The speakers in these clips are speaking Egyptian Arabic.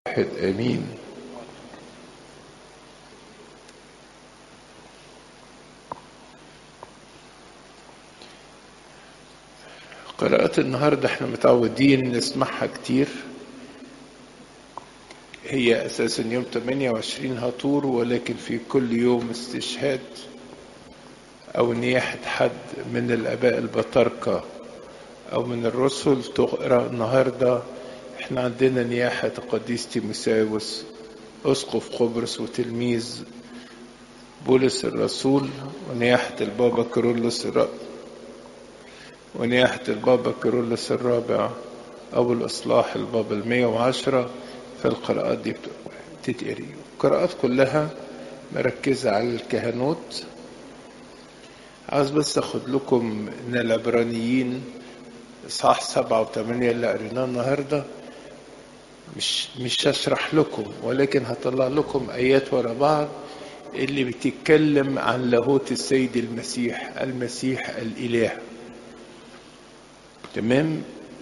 واحد امين قراءة النهاردة احنا متعودين نسمعها كتير هي اساسا يوم 28 هطور ولكن في كل يوم استشهاد او نياحة حد من الاباء البطاركة او من الرسل تقرا النهارده احنا عندنا نياحة القديس تيموساوس اسقف قبرص وتلميذ بولس الرسول ونياحة البابا كيرلس الرابع ونياحة البابا كيرلس الرابع أو الإصلاح البابا المية وعشرة فالقراءات دي بتتقري القراءات كلها مركزة على الكهنوت عاوز بس أخد لكم من العبرانيين إصحاح سبعة وثمانية اللي قريناه النهاردة مش مش هشرح لكم ولكن هطلع لكم آيات ورا بعض اللي بتتكلم عن لاهوت السيد المسيح المسيح الإله تمام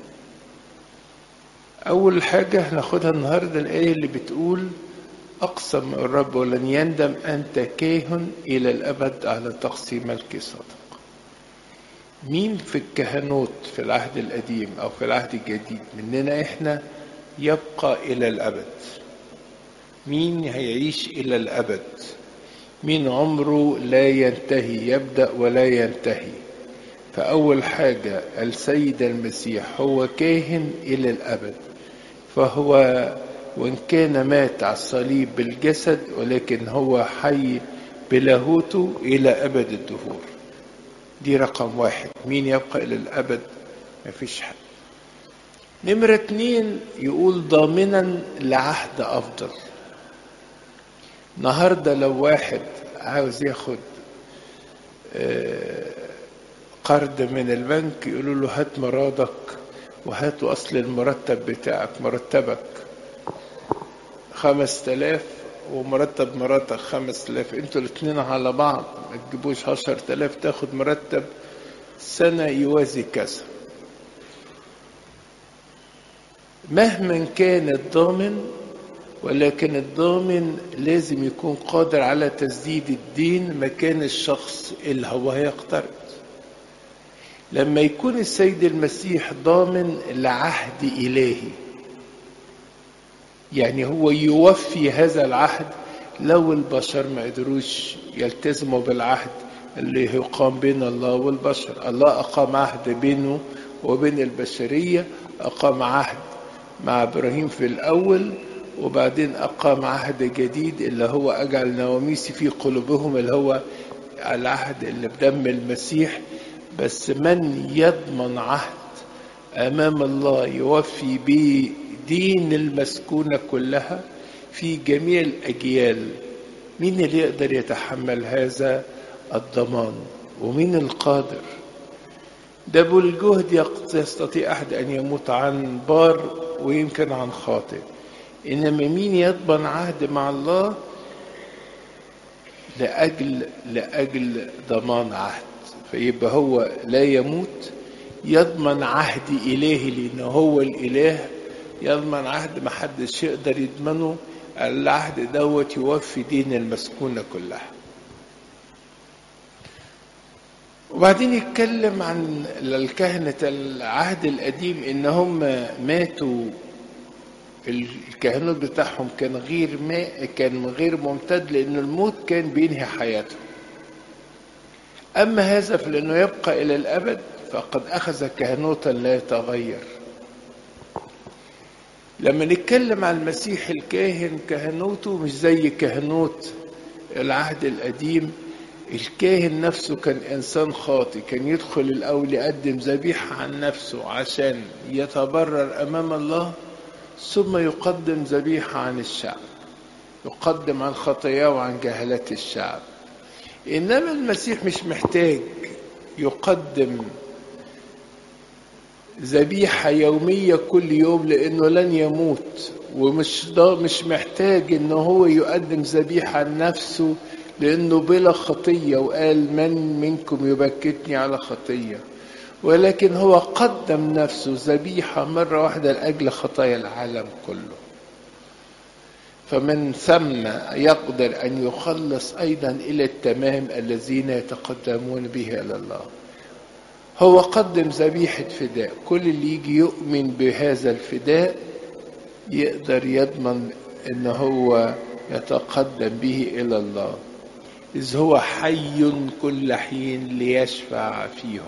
أول حاجة هناخدها النهاردة الآية اللي بتقول أقسم الرب ولن يندم أنت كاهن إلى الأبد على تقسيم ملك صدق مين في الكهنوت في العهد القديم أو في العهد الجديد مننا إحنا يبقى إلى الأبد مين هيعيش إلى الأبد مين عمره لا ينتهي يبدأ ولا ينتهي فأول حاجة السيد المسيح هو كاهن إلى الأبد فهو وإن كان مات على الصليب بالجسد ولكن هو حي بلاهوته إلى أبد الدهور دي رقم واحد مين يبقى إلى الأبد مفيش حد نمرة اتنين يقول ضامنا لعهد أفضل النهارده لو واحد عاوز ياخد قرض من البنك يقولوا له هات مرادك وهات أصل المرتب بتاعك مرتبك خمس تلاف ومرتب مراتك خمس تلاف انتوا الاتنين على بعض ما تجيبوش عشر تلاف تاخد مرتب سنة يوازي كذا مهما كان الضامن ولكن الضامن لازم يكون قادر على تسديد الدين مكان الشخص اللي هو هيقترض لما يكون السيد المسيح ضامن لعهد إلهي يعني هو يوفي هذا العهد لو البشر ما قدروش يلتزموا بالعهد اللي يقام بين الله والبشر الله أقام عهد بينه وبين البشرية أقام عهد مع إبراهيم في الأول وبعدين أقام عهد جديد اللي هو أجعل نواميسي في قلوبهم اللي هو العهد اللي بدم المسيح بس من يضمن عهد أمام الله يوفي به دين المسكونة كلها في جميع الأجيال مين اللي يقدر يتحمل هذا الضمان ومين القادر ده بالجهد يستطيع أحد أن يموت عن بار ويمكن عن خاطئ إنما مين يضمن عهد مع الله لأجل لأجل ضمان عهد فيبقى هو لا يموت يضمن عهد إلهي لأنه هو الإله يضمن عهد ما حدش يقدر يضمنه العهد دوت يوفي دين المسكونة كلها وبعدين يتكلم عن الكهنة العهد القديم إن هم ماتوا الكهنوت بتاعهم كان غير ما كان غير ممتد لأن الموت كان بينهي حياتهم أما هذا فلأنه يبقى إلى الأبد فقد أخذ كهنوتا لا يتغير لما نتكلم عن المسيح الكاهن كهنوته مش زي كهنوت العهد القديم الكاهن نفسه كان إنسان خاطي كان يدخل الأول يقدم ذبيحة عن نفسه عشان يتبرر أمام الله ثم يقدم ذبيحة عن الشعب يقدم عن خطاياه وعن جهلات الشعب إنما المسيح مش محتاج يقدم ذبيحة يومية كل يوم لأنه لن يموت ومش ده مش محتاج إن هو يقدم ذبيحة عن نفسه لأنه بلا خطية وقال من منكم يبكتني على خطية ولكن هو قدم نفسه ذبيحة مرة واحدة لأجل خطايا العالم كله فمن ثم يقدر أن يخلص أيضا إلى التمام الذين يتقدمون به إلى الله هو قدم ذبيحة فداء كل اللي يجي يؤمن بهذا الفداء يقدر يضمن ان هو يتقدم به الى الله اذ هو حي كل حين ليشفع فيهم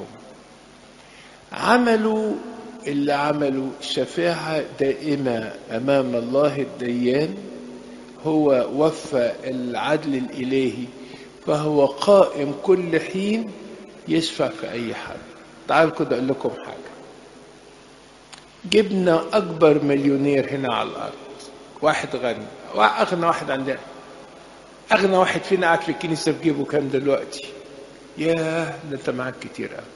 عملوا اللي عملوا شفاعة دائمة أمام الله الديان هو وفى العدل الإلهي فهو قائم كل حين يشفع في أي حد تعالوا كده أقول لكم حاجة جبنا أكبر مليونير هنا على الأرض واحد غني أغنى واحد عندنا أغنى واحد فينا قاعد في الكنيسة في جيبه كام دلوقتي ياه ده أنت معاك كتير أوي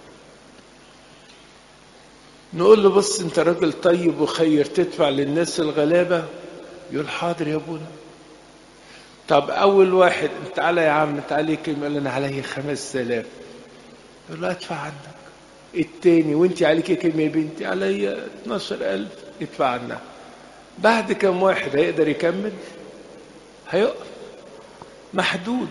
نقول له بص أنت راجل طيب وخير تدفع للناس الغلابة يقول حاضر يا أبونا طب أول واحد تعالى يا عم تعالى كلمة يقول أنا عليا خمس آلاف يقول له أدفع عنك التاني وانت عليك كام يا بنتي عليا 12000 ادفع عنها بعد كم واحد هيقدر يكمل هيقف محدود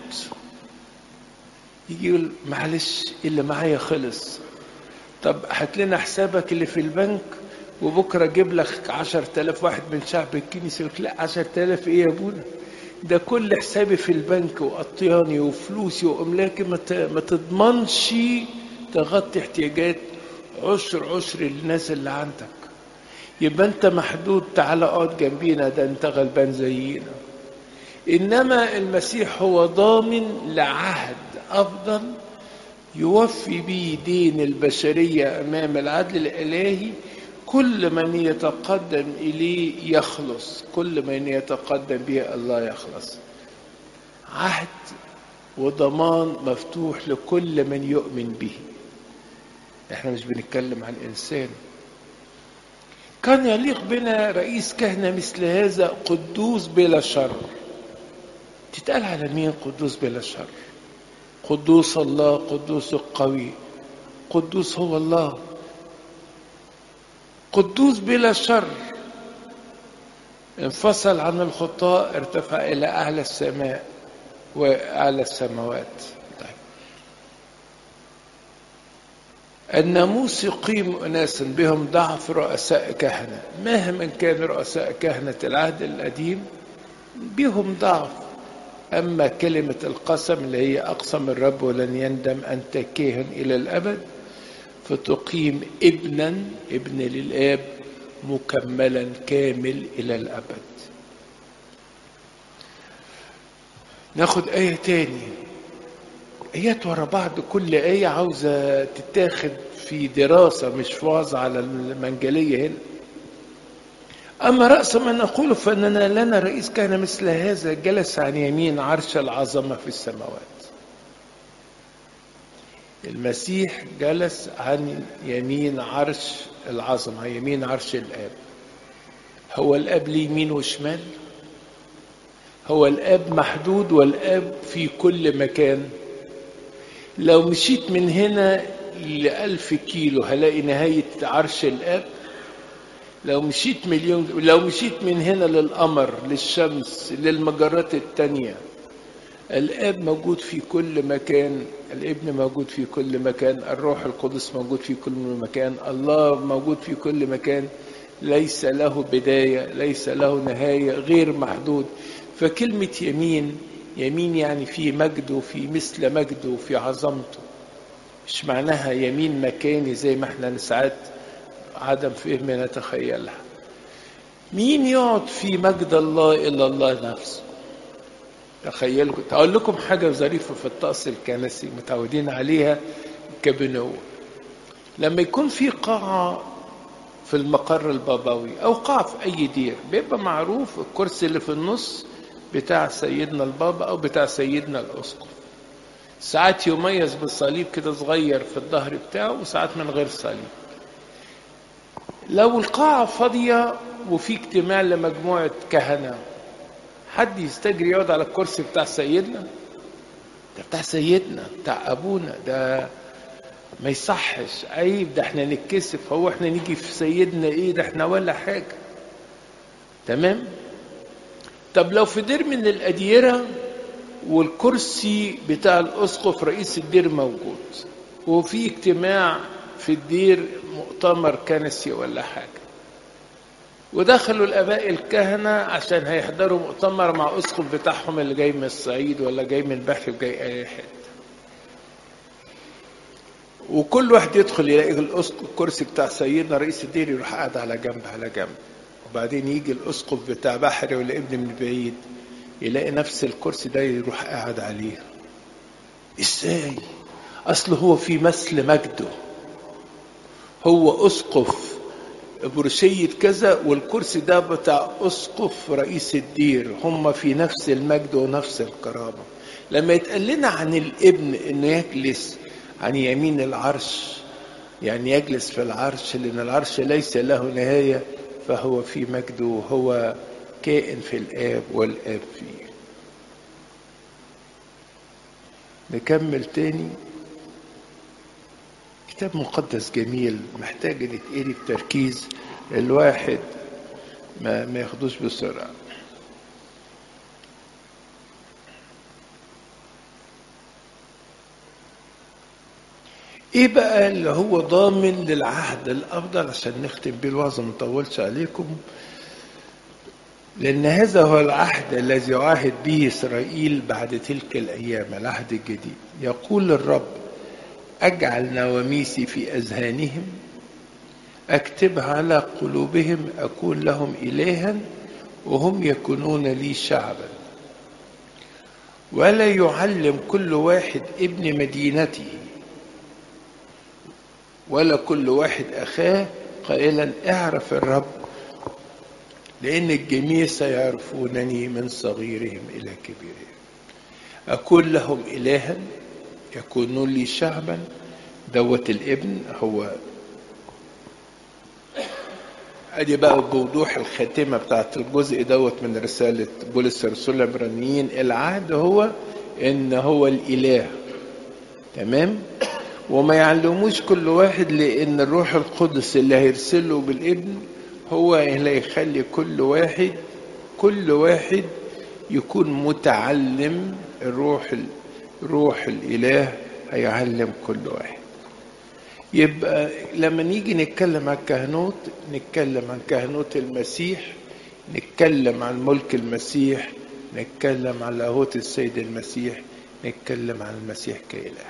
يجي يقول معلش اللي معايا خلص طب هات لنا حسابك اللي في البنك وبكره اجيب لك 10000 واحد من شعب الكنيسه يقول لا 10000 ايه يا ابونا ده كل حسابي في البنك وقطياني وفلوسي واملاكي ما تضمنش تغطي احتياجات عشر عشر الناس اللي عندك يبقى انت محدود تعالى اقعد جنبينا ده انت غلبان زينا انما المسيح هو ضامن لعهد افضل يوفي به دين البشريه امام العدل الالهي كل من يتقدم اليه يخلص كل من يتقدم به الله يخلص عهد وضمان مفتوح لكل من يؤمن به احنا مش بنتكلم عن انسان كان يليق بنا رئيس كهنه مثل هذا قدوس بلا شر تتقال على مين قدوس بلا شر قدوس الله قدوس القوي قدوس هو الله قدوس بلا شر انفصل عن الخطاء ارتفع الى اعلى السماء واعلى السماوات الناموس يقيم أناسا بهم ضعف رؤساء كهنة مهما كان رؤساء كهنة العهد القديم بهم ضعف أما كلمة القسم اللي هي أقسم الرب ولن يندم أنت كاهن إلى الأبد فتقيم ابنا ابن للآب مكملا كامل إلى الأبد ناخد آية تاني آيات ورا بعض كل آية عاوزة تتاخد في دراسة مش في وعظ على المنجلية هنا أما رأس ما نقول فإننا لنا رئيس كان مثل هذا جلس عن يمين عرش العظمة في السماوات المسيح جلس عن يمين عرش العظمة يمين عرش الآب هو الآب ليه يمين وشمال هو الآب محدود والآب في كل مكان لو مشيت من هنا لألف كيلو هلاقي نهاية عرش الآب لو مشيت مليون لو مشيت من هنا للقمر للشمس للمجرات التانية الآب موجود في كل مكان الابن موجود في كل مكان الروح القدس موجود في كل مكان الله موجود في كل مكان ليس له بداية ليس له نهاية غير محدود فكلمة يمين يمين يعني في مجده في مثل مجده في عظمته مش معناها يمين مكاني زي ما احنا ساعات عدم فهم نتخيلها مين يقعد في مجد الله الا الله نفسه تخيلوا اقول لكم حاجه ظريفه في الطقس الكنسي متعودين عليها كبنوه لما يكون في قاعه في المقر البابوي او قاعه في اي دير بيبقى معروف الكرسي اللي في النص بتاع سيدنا البابا او بتاع سيدنا الاسقف ساعات يميز بالصليب كده صغير في الظهر بتاعه وساعات من غير صليب لو القاعة فاضية وفي اجتماع لمجموعة كهنة حد يستجري يقعد على الكرسي بتاع سيدنا ده بتاع سيدنا بتاع أبونا ده ما يصحش عيب ده احنا نتكسف هو احنا نيجي في سيدنا ايه ده احنا ولا حاجة تمام طب لو في دير من الأديرة والكرسي بتاع الأسقف رئيس الدير موجود وفي اجتماع في الدير مؤتمر كنسي ولا حاجة ودخلوا الآباء الكهنة عشان هيحضروا مؤتمر مع أسقف بتاعهم اللي جاي من الصعيد ولا جاي من البحر وجاي أي حتة وكل واحد يدخل يلاقي الأسقف الكرسي بتاع سيدنا رئيس الدير يروح قاعد على جنب على جنب وبعدين يجي الأسقف بتاع بحري ولا ابن من بعيد يلاقي نفس الكرسي ده يروح قاعد عليه ازاي اصل هو في مثل مجده هو اسقف برشية كذا والكرسي ده بتاع اسقف رئيس الدير هم في نفس المجد ونفس الكرامة لما يتقال لنا عن الابن انه يجلس عن يمين العرش يعني يجلس في العرش لان العرش ليس له نهاية فهو في مجده وهو كائن في الآب والآب فيه نكمل تاني كتاب مقدس جميل محتاج ان يتقري بتركيز الواحد ما, ما ياخدوش بسرعة ايه بقى اللي هو ضامن للعهد الافضل عشان نختم بيه الوعظة ما نطولش عليكم لأن هذا هو العهد الذي يعاهد به إسرائيل بعد تلك الأيام العهد الجديد يقول الرب أجعل نواميسي في أذهانهم أكتبها على قلوبهم أكون لهم إلها وهم يكونون لي شعبا ولا يعلم كل واحد ابن مدينته ولا كل واحد أخاه قائلا اعرف الرب لأن الجميع سيعرفونني من صغيرهم إلى كبيرهم أكون لهم إلها يكونون لي شعبا دوت الابن هو ادي بقى بوضوح الخاتمه بتاعت الجزء دوت من رساله بولس الرسول العبرانيين العهد هو ان هو الاله تمام وما يعلموش كل واحد لان الروح القدس اللي هيرسله بالابن هو اللي يخلي كل واحد كل واحد يكون متعلم الروح روح الاله هيعلم كل واحد يبقى لما نيجي نتكلم عن الكهنوت نتكلم عن كهنوت المسيح نتكلم عن ملك المسيح نتكلم عن لاهوت السيد المسيح نتكلم عن المسيح كإله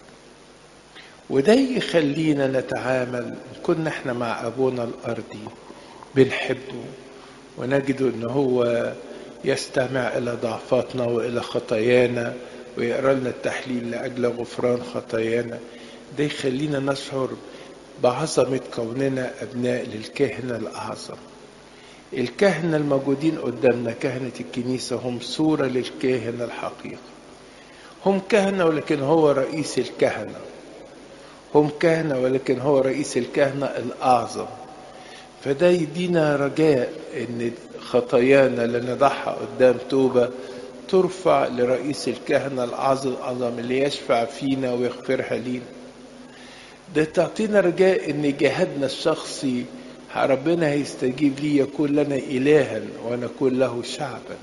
وده يخلينا نتعامل كنا احنا مع ابونا الارضي بنحبه ونجد ان هو يستمع الى ضعفاتنا والى خطايانا ويقرا لنا التحليل لاجل غفران خطايانا ده يخلينا نشعر بعظمة كوننا أبناء للكاهنة الأعظم الكهنة الموجودين قدامنا كهنة الكنيسة هم صورة للكاهن الحقيقي هم كهنة ولكن هو رئيس الكهنة هم كهنة ولكن هو رئيس الكهنة الأعظم فده يدينا رجاء ان خطايانا اللي نضعها قدام توبة ترفع لرئيس الكهنة الأعظم اللي يشفع فينا ويغفرها لينا ده تعطينا رجاء ان جهادنا الشخصي ربنا هيستجيب لي يكون لنا إلها ونكون له شعبا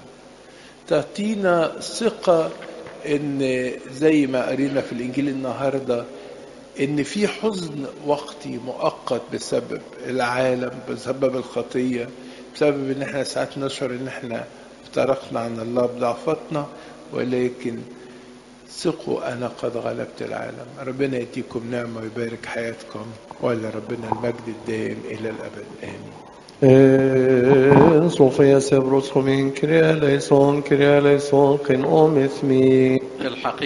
تعطينا ثقة ان زي ما قرينا في الإنجيل النهارده ان في حزن وقتي مؤقت بسبب العالم بسبب الخطيه بسبب ان احنا ساعات نشعر ان احنا افترقنا عن الله بضعفتنا ولكن ثقوا انا قد غلبت العالم ربنا يديكم نعمه ويبارك حياتكم ولا ربنا المجد الدائم الى الابد امين Sofia Sevros Homin, Kyrie eleison, Kyrie eleison, Ken Omith me. الحقيقة